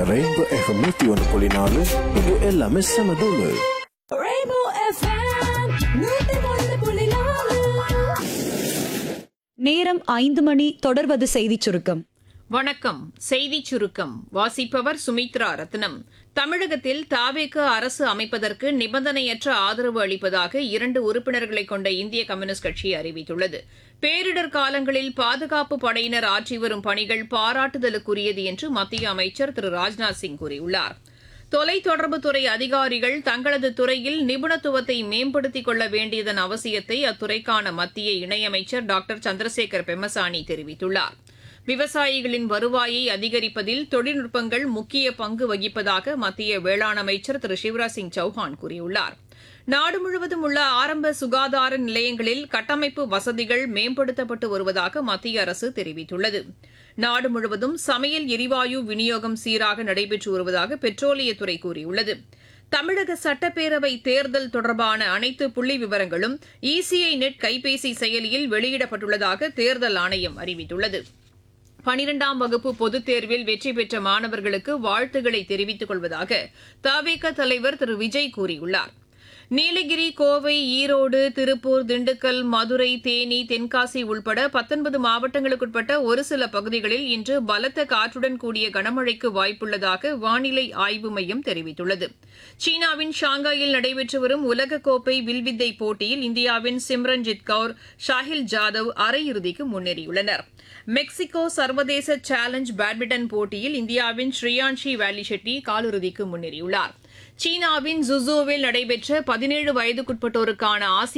Rainbow FM நூத்தி ஒன்று புள்ளி நாலு இது எல்லாமே செம தூளு Rainbow FM, நூத்தி ஒன்று புள்ளி நாலு. நேரம் ஐந்து மணி தொடர்வது செய்திச் சுருக்கம் வணக்கம் செய்திச் சுருக்கம் வாசிப்பவர் சுமித்ரா ரத்னம் தமிழகத்தில் தாவேக அரசு அமைப்பதற்கு நிபந்தனையற்ற ஆதரவு அளிப்பதாக இரண்டு உறுப்பினர்களை கொண்ட இந்திய கம்யூனிஸ்ட் கட்சி அறிவித்துள்ளது பேரிடர் காலங்களில் பாதுகாப்பு படையினர் ஆற்றி வரும் பணிகள் பாராட்டுதலுக்குரியது என்று மத்திய அமைச்சர் திரு ராஜ்நாத் சிங் கூறியுள்ளார் தொலைத்தொடர்புத்துறை அதிகாரிகள் தங்களது துறையில் நிபுணத்துவத்தை மேம்படுத்திக் கொள்ள வேண்டியதன் அவசியத்தை அத்துறைக்கான மத்திய இணையமைச்சர் டாக்டர் சந்திரசேகர் பெம்மசானி தெரிவித்துள்ளார் விவசாயிகளின் வருவாயை அதிகரிப்பதில் தொழில்நுட்பங்கள் முக்கிய பங்கு வகிப்பதாக மத்திய வேளாண் அமைச்சர் திரு சிவராஜ் சிங் சௌஹான் கூறியுள்ளார் நாடு முழுவதும் உள்ள ஆரம்ப சுகாதார நிலையங்களில் கட்டமைப்பு வசதிகள் மேம்படுத்தப்பட்டு வருவதாக மத்திய அரசு தெரிவித்துள்ளது நாடு முழுவதும் சமையல் எரிவாயு விநியோகம் சீராக நடைபெற்று வருவதாக பெட்ரோலியத்துறை கூறியுள்ளது தமிழக சட்டப்பேரவை தேர்தல் தொடர்பான அனைத்து புள்ளி விவரங்களும் இசிஐ நெட் கைபேசி செயலியில் வெளியிடப்பட்டுள்ளதாக தேர்தல் ஆணையம் அறிவித்துள்ளது பனிரெண்டாம் வகுப்பு பொதுத் தேர்வில் வெற்றி பெற்ற மாணவர்களுக்கு வாழ்த்துக்களை தெரிவித்துக் கொள்வதாக தவேக தலைவர் திரு விஜய் கூறியுள்ளார் நீலகிரி கோவை ஈரோடு திருப்பூர் திண்டுக்கல் மதுரை தேனி தென்காசி உள்பட பத்தொன்பது மாவட்டங்களுக்குட்பட்ட ஒரு சில பகுதிகளில் இன்று பலத்த காற்றுடன் கூடிய கனமழைக்கு வாய்ப்புள்ளதாக வானிலை ஆய்வு மையம் தெரிவித்துள்ளது சீனாவின் ஷாங்காயில் நடைபெற்று வரும் உலகக்கோப்பை வில்வித்தை போட்டியில் இந்தியாவின் சிம்ரன்ஜித் கவுர் ஷாஹில் ஜாதவ் அரையிறுதிக்கு முன்னேறியுள்ளனர் மெக்சிகோ சர்வதேச சேலஞ்ச் பேட்மிண்டன் போட்டியில் இந்தியாவின் ஸ்ரீயான்ஷி வேலி ஷெட்டி காலிறுதிக்கு முன்னேறியுள்ளார் சீனாவின் ஜுசோவில் நடைபெற்ற பதினேழு வயதுக்குட்பட்டோருக்கான ஆசிய